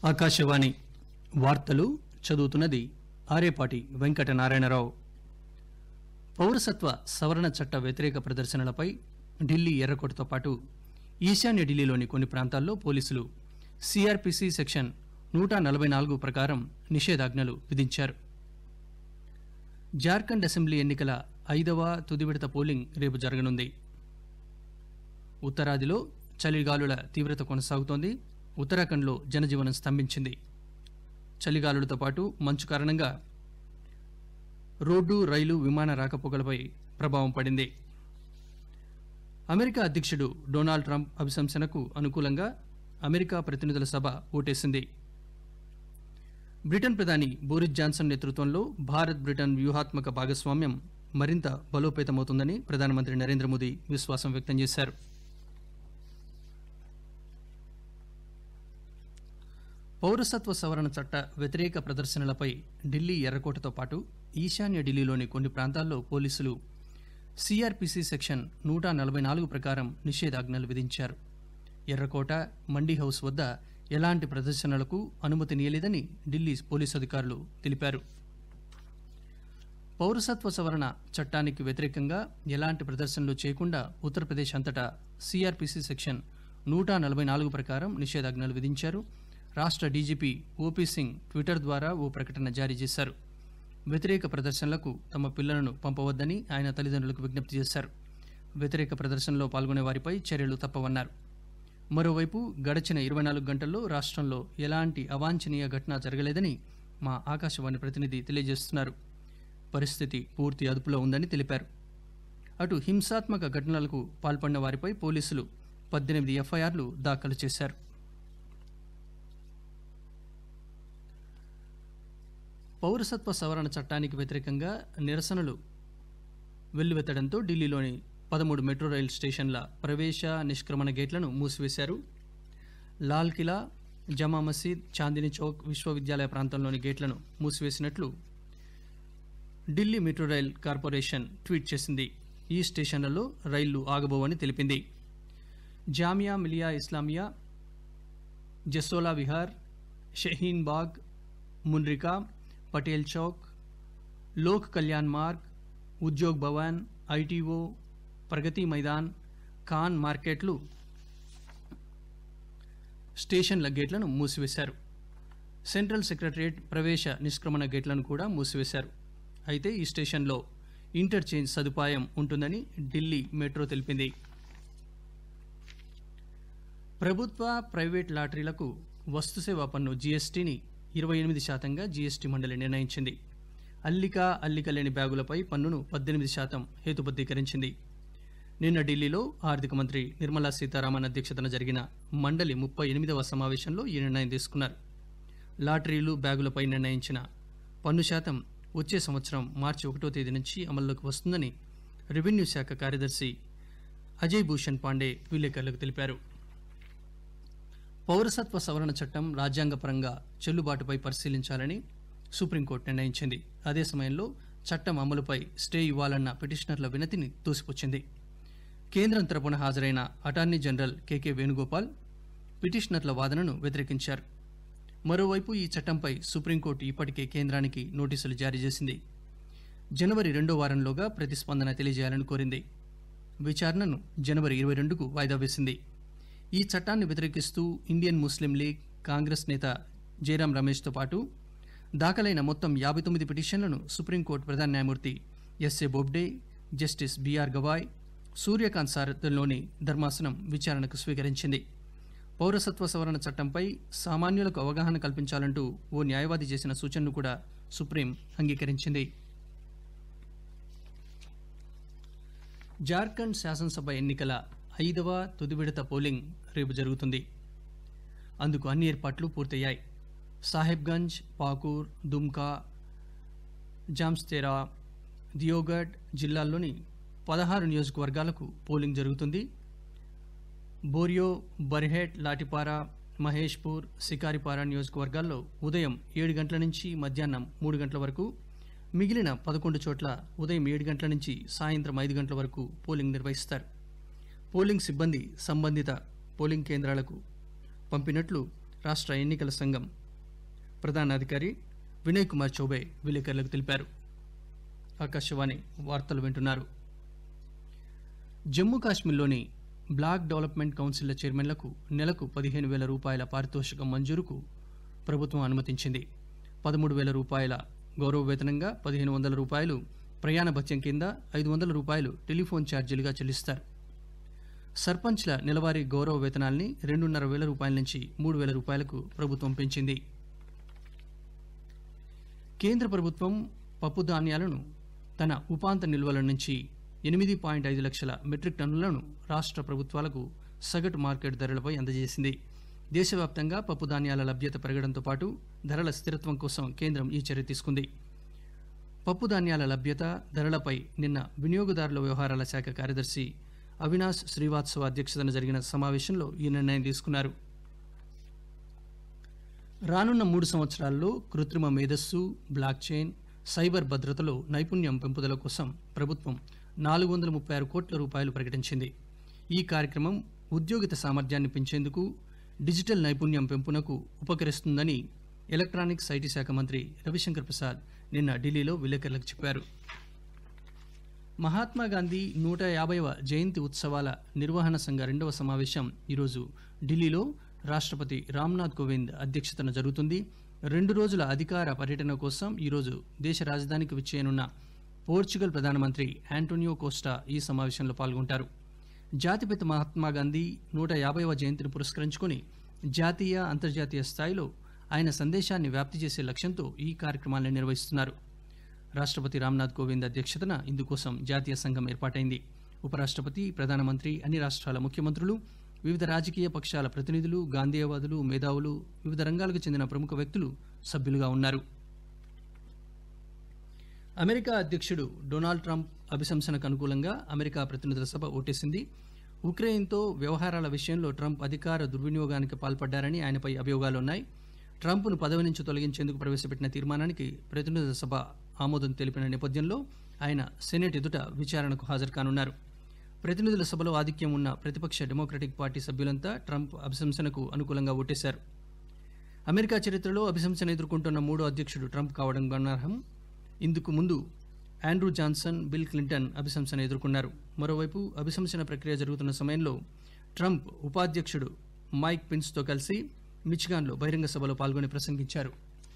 ఆకాశవాణి వార్తలు చదువుతున్నది ఆరేపాటి వెంకట నారాయణరావు పౌరసత్వ సవరణ చట్ట వ్యతిరేక ప్రదర్శనలపై ఢిల్లీ ఎర్రకోటతో పాటు ఈశాన్య ఢిల్లీలోని కొన్ని ప్రాంతాల్లో పోలీసులు సిఆర్పిసి సెక్షన్ నూట నలభై నాలుగు ప్రకారం నిషేధాజ్ఞలు విధించారు జార్ఖండ్ అసెంబ్లీ ఎన్నికల ఐదవ తుది విడత పోలింగ్ రేపు జరగనుంది ఉత్తరాదిలో చలిగాలుల తీవ్రత కొనసాగుతోంది ఉత్తరాఖండ్లో జనజీవనం స్తంభించింది చలిగాలులతో పాటు మంచు కారణంగా రోడ్డు రైలు విమాన రాకపోకలపై ప్రభావం పడింది అమెరికా అధ్యక్షుడు డొనాల్డ్ ట్రంప్ అభిశంసనకు అనుకూలంగా అమెరికా ప్రతినిధుల సభ ఓటేసింది బ్రిటన్ ప్రధాని బోరిస్ జాన్సన్ నేతృత్వంలో భారత్ బ్రిటన్ వ్యూహాత్మక భాగస్వామ్యం మరింత బలోపేతమవుతుందని ప్రధానమంత్రి నరేంద్ర మోదీ విశ్వాసం వ్యక్తం చేశారు పౌరసత్వ సవరణ చట్ట వ్యతిరేక ప్రదర్శనలపై ఢిల్లీ ఎర్రకోటతో పాటు ఈశాన్య ఢిల్లీలోని కొన్ని ప్రాంతాల్లో పోలీసులు సిఆర్పిసి సెక్షన్ నూట నలభై నాలుగు ప్రకారం నిషేధాజ్ఞలు విధించారు ఎర్రకోట మండీ హౌస్ వద్ద ఎలాంటి ప్రదర్శనలకు అనుమతినీయలేదని ఢిల్లీ పోలీసు అధికారులు తెలిపారు పౌరసత్వ సవరణ చట్టానికి వ్యతిరేకంగా ఎలాంటి ప్రదర్శనలు చేయకుండా ఉత్తరప్రదేశ్ అంతటా సిఆర్పిసి సెక్షన్ నూట నలభై నాలుగు ప్రకారం నిషేధాజ్ఞలు విధించారు రాష్ట్ర డీజీపీ ఓపీ సింగ్ ట్విట్టర్ ద్వారా ఓ ప్రకటన జారీ చేశారు వ్యతిరేక ప్రదర్శనలకు తమ పిల్లలను పంపవద్దని ఆయన తల్లిదండ్రులకు విజ్ఞప్తి చేశారు వ్యతిరేక ప్రదర్శనలో పాల్గొనే వారిపై చర్యలు తప్పవన్నారు మరోవైపు గడిచిన ఇరవై నాలుగు గంటల్లో రాష్ట్రంలో ఎలాంటి అవాంఛనీయ ఘటన జరగలేదని మా ఆకాశవాణి ప్రతినిధి తెలియజేస్తున్నారు పరిస్థితి పూర్తి అదుపులో ఉందని తెలిపారు అటు హింసాత్మక ఘటనలకు పాల్పడిన వారిపై పోలీసులు పద్దెనిమిది ఎఫ్ఐఆర్లు దాఖలు చేశారు పౌరసత్వ సవరణ చట్టానికి వ్యతిరేకంగా నిరసనలు వెల్లువెత్తడంతో ఢిల్లీలోని పదమూడు మెట్రో రైల్ స్టేషన్ల ప్రవేశ నిష్క్రమణ గేట్లను మూసివేశారు లాల్ కిలా జమా మసీద్ చాందిని చౌక్ విశ్వవిద్యాలయ ప్రాంతంలోని గేట్లను మూసివేసినట్లు Delhi metro rail corporation tweet చేసింది ఈ స్టేషన్లలో రైళ్లు ఆగబోవని తెలిపింది జామియా మిలియా ఇస్లామియా జసోలా విహార్ షహీన్ బాగ్ మున్రికా పటేల్ చౌక్ లోక్ కళ్యాణ్ మార్గ్ ఉద్యోగ్ భవన్ ఐటీఓ ప్రగతి మైదాన్ ఖాన్ మార్కెట్లు స్టేషన్ల గేట్లను మూసివేశారు సెంట్రల్ సెక్రటరియట్ ప్రవేశ నిష్క్రమణ గేట్లను కూడా మూసివేశారు అయితే ఈ స్టేషన్లో ఇంటర్చేంజ్ సదుపాయం ఉంటుందని ఢిల్లీ మెట్రో తెలిపింది ప్రభుత్వ ప్రైవేట్ లాటరీలకు వస్తుసేవా పన్ను జీఎస్టీని ఇరవై ఎనిమిది శాతంగా జీఎస్టీ మండలి నిర్ణయించింది అల్లిక అల్లిక లేని బ్యాగులపై పన్నును పద్దెనిమిది శాతం హేతుబద్ధీకరించింది నిన్న ఢిల్లీలో ఆర్థిక మంత్రి నిర్మలా సీతారామన్ అధ్యక్షతన జరిగిన మండలి ముప్పై ఎనిమిదవ సమావేశంలో ఈ నిర్ణయం తీసుకున్నారు లాటరీలు బ్యాగులపై నిర్ణయించిన పన్ను శాతం వచ్చే సంవత్సరం మార్చి ఒకటో తేదీ నుంచి అమల్లోకి వస్తుందని రెవెన్యూ శాఖ కార్యదర్శి అజయ్ భూషణ్ పాండే విలేకరులకు తెలిపారు పౌరసత్వ సవరణ చట్టం రాజ్యాంగపరంగా చెల్లుబాటుపై పరిశీలించాలని సుప్రీంకోర్టు నిర్ణయించింది అదే సమయంలో చట్టం అమలుపై స్టే ఇవ్వాలన్న పిటిషనర్ల వినతిని తోసిపుచ్చింది కేంద్రం తరపున హాజరైన అటార్నీ జనరల్ కెకే వేణుగోపాల్ పిటిషనర్ల వాదనను వ్యతిరేకించారు మరోవైపు ఈ చట్టంపై సుప్రీంకోర్టు ఇప్పటికే కేంద్రానికి నోటీసులు జారీ చేసింది జనవరి రెండో వారంలోగా ప్రతిస్పందన తెలియజేయాలని కోరింది విచారణను జనవరి ఇరవై రెండుకు వాయిదా వేసింది ఈ చట్టాన్ని వ్యతిరేకిస్తూ ఇండియన్ ముస్లిం లీగ్ కాంగ్రెస్ నేత జయరాం రమేష్తో పాటు దాఖలైన మొత్తం యాభై తొమ్మిది పిటిషన్లను సుప్రీంకోర్టు ప్రధాన న్యాయమూర్తి S A Bobde justice B R Gavai Suryakant సారథ్యంలోని ధర్మాసనం విచారణకు స్వీకరించింది పౌరసత్వ సవరణ చట్టంపై సామాన్యులకు అవగాహన కల్పించాలంటూ ఓ న్యాయవాది చేసిన సూచనను కూడా సుప్రీం అంగీకరించింది జార్ఖండ్ శాసనసభ ఎన్నికల ఐదవ తుది విడత పోలింగ్ రేపు జరుగుతుంది అందుకు అన్ని ఏర్పాట్లు పూర్తయ్యాయి సాహెబ్గంజ్ పాకూర్ దుమ్కా జామ్స్తేరా దియోగఢ్ జిల్లాల్లోని పదహారు నియోజకవర్గాలకు పోలింగ్ జరుగుతుంది బోరియో బర్హెట్ లాటిపారా మహేష్పూర్ సికారిపారా నియోజకవర్గాల్లో ఉదయం ఏడు గంటల నుంచి మధ్యాహ్నం మూడు గంటల వరకు మిగిలిన పదకొండు చోట్ల ఉదయం ఏడు గంటల నుంచి సాయంత్రం ఐదు గంటల వరకు పోలింగ్ నిర్వహిస్తారు పోలింగ్ సిబ్బంది సంబంధిత పోలింగ్ కేంద్రాలకు పంపినట్లు రాష్ట్ర ఎన్నికల సంఘం ప్రధానాధికారి వినయ్ కుమార్ చౌబే విలేకరులకు తెలిపారు ఆకాశవాణి వార్తలు వింటున్నారు జమ్మూ కాశ్మీర్లోని బ్లాక్ డెవలప్మెంట్ కౌన్సిల్ల చైర్మన్లకు నెలకు పదిహేను వేల రూపాయల పారితోషికం మంజూరుకు ప్రభుత్వం అనుమతించింది పదమూడు వేల రూపాయల గౌరవ వేతనంగా పదిహేను వందల రూపాయలు ప్రయాణ భత్యం కింద ఐదు వందల రూపాయలు టెలిఫోన్ ఛార్జీలుగా చెల్లిస్తారు సర్పంచ్ల నెలవారీ గౌరవ వేతనాల్ని రెండున్నర వేల రూపాయల నుంచి మూడు వేల రూపాయలకు ప్రభుత్వం పెంచింది కేంద్ర ప్రభుత్వం పప్పు ధాన్యాలను తన ఉపాంత నిల్వల నుంచి ఎనిమిది పాయింట్ ఐదు లక్షల మెట్రిక్ టన్నులను రాష్ట్ర ప్రభుత్వాలకు సగటు మార్కెట్ ధరలపై అందజేసింది దేశవ్యాప్తంగా పప్పు ధాన్యాల లభ్యత పెరగడంతో పాటు ధరల స్థిరత్వం కోసం కేంద్రం ఈ చర్య తీసుకుంది పప్పు ధాన్యాల లభ్యత ధరలపై నిన్న వినియోగదారుల వ్యవహారాల శాఖ కార్యదర్శి అవినాష్ శ్రీవాత్సవ అధ్యక్షతన జరిగిన సమావేశంలో ఈ నిర్ణయం తీసుకున్నారు రానున్న మూడు సంవత్సరాల్లో కృత్రిమ మేధస్సు బ్లాక్ చైన్ సైబర్ భద్రతలో నైపుణ్యం పెంపుదల కోసం ప్రభుత్వం నాలుగు వందల ముప్పై ఆరు కోట్ల రూపాయలు ప్రకటించింది ఈ కార్యక్రమం ఉద్యోగిత సామర్థ్యాన్ని పెంచేందుకు డిజిటల్ నైపుణ్యం పెంపునకు ఉపకరిస్తుందని ఎలక్ట్రానిక్స్ ఐటీ శాఖ మంత్రి రవిశంకర్ ప్రసాద్ నిన్న ఢిల్లీలో విలేకరులకు చెప్పారు మహాత్మా గాంధీ నూట యాభైవ జయంతి ఉత్సవాల నిర్వహణ సంఘ రెండవ సమావేశం ఈరోజు ఢిల్లీలో రాష్ట్రపతి రామ్నాథ్ కోవింద్ అధ్యక్షతన జరుగుతుంది రెండు రోజుల అధికార పర్యటన కోసం ఈరోజు దేశ రాజధానికి విచ్చేయనున్న పోర్చుగల్ ప్రధానమంత్రి ఆంటోనియో కోస్టా ఈ సమావేశంలో పాల్గొంటారు జాతిపిత మహాత్మా గాంధీ నూట యాభైవ జయంతిని పురస్కరించుకుని జాతీయ అంతర్జాతీయ స్థాయిలో ఆయన సందేశాన్ని వ్యాప్తి చేసే లక్ష్యంతో ఈ కార్యక్రమాలను నిర్వహిస్తున్నారు రాష్ట్రపతి రామ్నాథ్ కోవింద్ అధ్యక్షతన ఇందుకోసం జాతీయ సంఘం ఏర్పాటైంది ఉపరాష్ట్రపతి ప్రధానమంత్రి అన్ని రాష్ట్రాల ముఖ్యమంత్రులు వివిధ రాజకీయ పక్షాల ప్రతినిధులు గాంధేయవాదులు మేధావులు వివిధ రంగాలకు చెందిన ప్రముఖ వ్యక్తులు సభ్యులుగా ఉన్నారు అమెరికా అధ్యక్షుడు డొనాల్డ్ ట్రంప్ అభిశంసనకు అనుకూలంగా అమెరికా ప్రతినిధుల సభ ఓటేసింది ఉక్రెయిన్తో వ్యవహారాల విషయంలో ట్రంప్ అధికార దుర్వినియోగానికి పాల్పడ్డారని ఆయనపై అభియోగాలున్నాయి ట్రంప్ను పదవి నుంచి తొలగించేందుకు ప్రవేశపెట్టిన తీర్మానానికి ప్రతినిధుల సభ ఆమోదం తెలిపిన నేపథ్యంలో ఆయన సెనెట్ ఎదుట విచారణకు హాజరు కానున్నారు ప్రతినిధుల సభలో ఆధిక్యం ఉన్న ప్రతిపక్ష డెమోక్రటిక్ పార్టీ సభ్యులంతా ట్రంప్ అభిశంసనకు అనుకూలంగా ఓటేశారు అమెరికా చరిత్రలో అభిశంసన ఎదుర్కొంటున్న మూడో అధ్యక్షుడు ట్రంప్ కావడం గమనార్హం ఇందుకు ముందు ఆండ్రూ జాన్సన్ బిల్ క్లింటన్ అభిశంసన ఎదుర్కొన్నారు మరోవైపు అభిశంసన ప్రక్రియ జరుగుతున్న సమయంలో ట్రంప్ ఉపాధ్యక్షుడు మైక్ పిన్స్తో కలిసి మిచిగాన్లో బహిరంగ సభలో పాల్గొని ప్రసంగించారు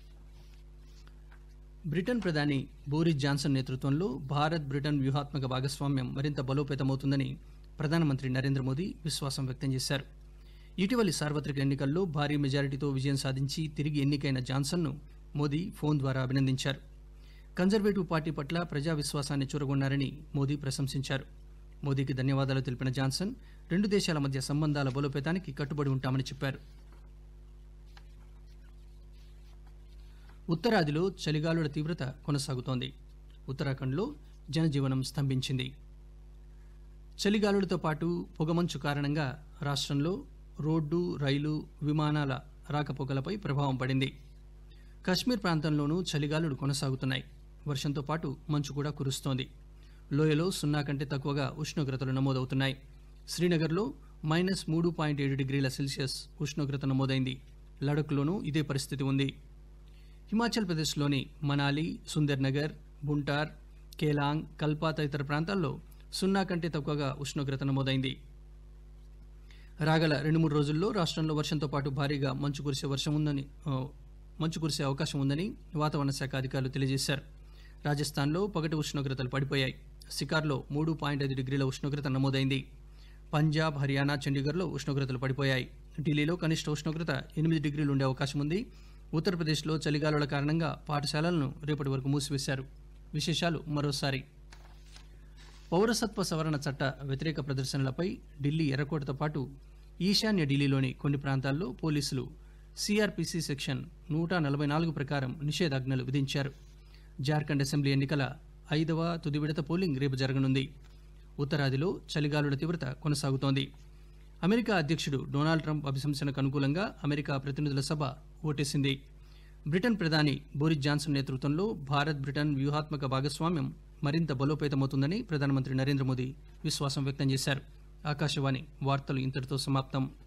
బ్రిటన్ ప్రధాని బోరిస్ జాన్సన్ నేతృత్వంలో భారత్ బ్రిటన్ వ్యూహాత్మక భాగస్వామ్యం మరింత బలోపేతమవుతుందని ప్రధానమంత్రి నరేంద్ర మోదీ విశ్వాసం వ్యక్తం చేశారు ఇటీవలి సార్వత్రిక ఎన్నికల్లో భారీ మెజారిటీతో విజయం సాధించి తిరిగి ఎన్నికైన జాన్సన్ను మోదీ ఫోన్ ద్వారా అభినందించారు కన్జర్వేటివ్ పార్టీ పట్ల ప్రజా విశ్వాసాన్ని చూరగొన్నారని మోదీ ప్రశంసించారు మోదీకి ధన్యవాదాలు తెలిపిన జాన్సన్ రెండు దేశాల మధ్య సంబంధాల బలోపేతానికి కట్టుబడి ఉంటామని చెప్పారు ఉత్తరాదిలో చలిగాలుల తీవ్రత కొనసాగుతోంది ఉత్తరాఖండ్లో జనజీవనం స్తంభించింది చలిగాలులతో పాటు పొగమంచు కారణంగా రాష్ట్రంలో రోడ్డు రైలు విమానాల రాకపోకలపై ప్రభావం పడింది కశ్మీర్ ప్రాంతంలోనూ చలిగాలులు కొనసాగుతున్నాయి వర్షంతో పాటు మంచు కూడా కురుస్తోంది లోయలో సున్నా కంటే తక్కువగా ఉష్ణోగ్రతలు నమోదవుతున్నాయి శ్రీనగర్లో మైనస్ మూడు పాయింట్ ఏడు డిగ్రీల సెల్సియస్ ఉష్ణోగ్రత నమోదైంది లడఖ్లోనూ ఇదే పరిస్థితి ఉంది హిమాచల్ ప్రదేశ్లోని మనాలి సుందర్నగర్ బుంటార్ కేలాంగ్ కల్పా తదితర ప్రాంతాల్లో సున్నా కంటే తక్కువగా ఉష్ణోగ్రత నమోదైంది రాగల రెండు మూడు రోజుల్లో రాష్ట్రంలో వర్షంతో పాటు భారీగా మంచు కురిసే వర్షం ఉందని ఆ, మంచు కురిసే అవకాశం ఉందని వాతావరణ శాఖ అధికారులు తెలియజేశారు రాజస్థాన్లో పగటి ఉష్ణోగ్రతలు పడిపోయాయి సికార్లో మూడు పాయింట్ ఐదు డిగ్రీల ఉష్ణోగ్రత నమోదైంది పంజాబ్ హర్యానా చండీగఢ్లో ఉష్ణోగ్రతలు పడిపోయాయి ఢిల్లీలో కనిష్ట ఉష్ణోగ్రత ఎనిమిది డిగ్రీలు ఉండే అవకాశం ఉంది ఉత్తరప్రదేశ్లో చలిగాలుల కారణంగా పాఠశాలలను రేపటి వరకు మూసివేశారు విశేషాలు మరోసారి పౌరసత్వ సవరణ చట్ట వ్యతిరేక ప్రదర్శనలపై ఢిల్లీ ఎర్రకోటతో పాటు ఈశాన్య ఢిల్లీలోని కొన్ని ప్రాంతాల్లో పోలీసులు సిఆర్పిసి సెక్షన్ నూట నలభై నాలుగు ప్రకారం నిషేధాజ్ఞలు విధించారు జార్ఖండ్ అసెంబ్లీ ఎన్నికల ఐదవ తుది విడత పోలింగ్ రేపు జరగనుంది ఉత్తరాదిలో చలిగాలుల తీవ్రత కొనసాగుతోంది అమెరికా అధ్యక్షుడు డొనాల్డ్ ట్రంప్ అభిశంసనకు అనుకూలంగా అమెరికా ప్రతినిధుల సభ ఓటేసింది బ్రిటన్ ప్రధాని బోరిస్ జాన్సన్ నేతృత్వంలో భారత్ బ్రిటన్ వ్యూహాత్మక భాగస్వామ్యం మరింత బలోపేతమవుతుందని ప్రధానమంత్రి నరేంద్ర మోదీ విశ్వాసం వ్యక్తం చేశారు ఆకాశవాణి వార్తలు ఇంతటితో సమాప్తం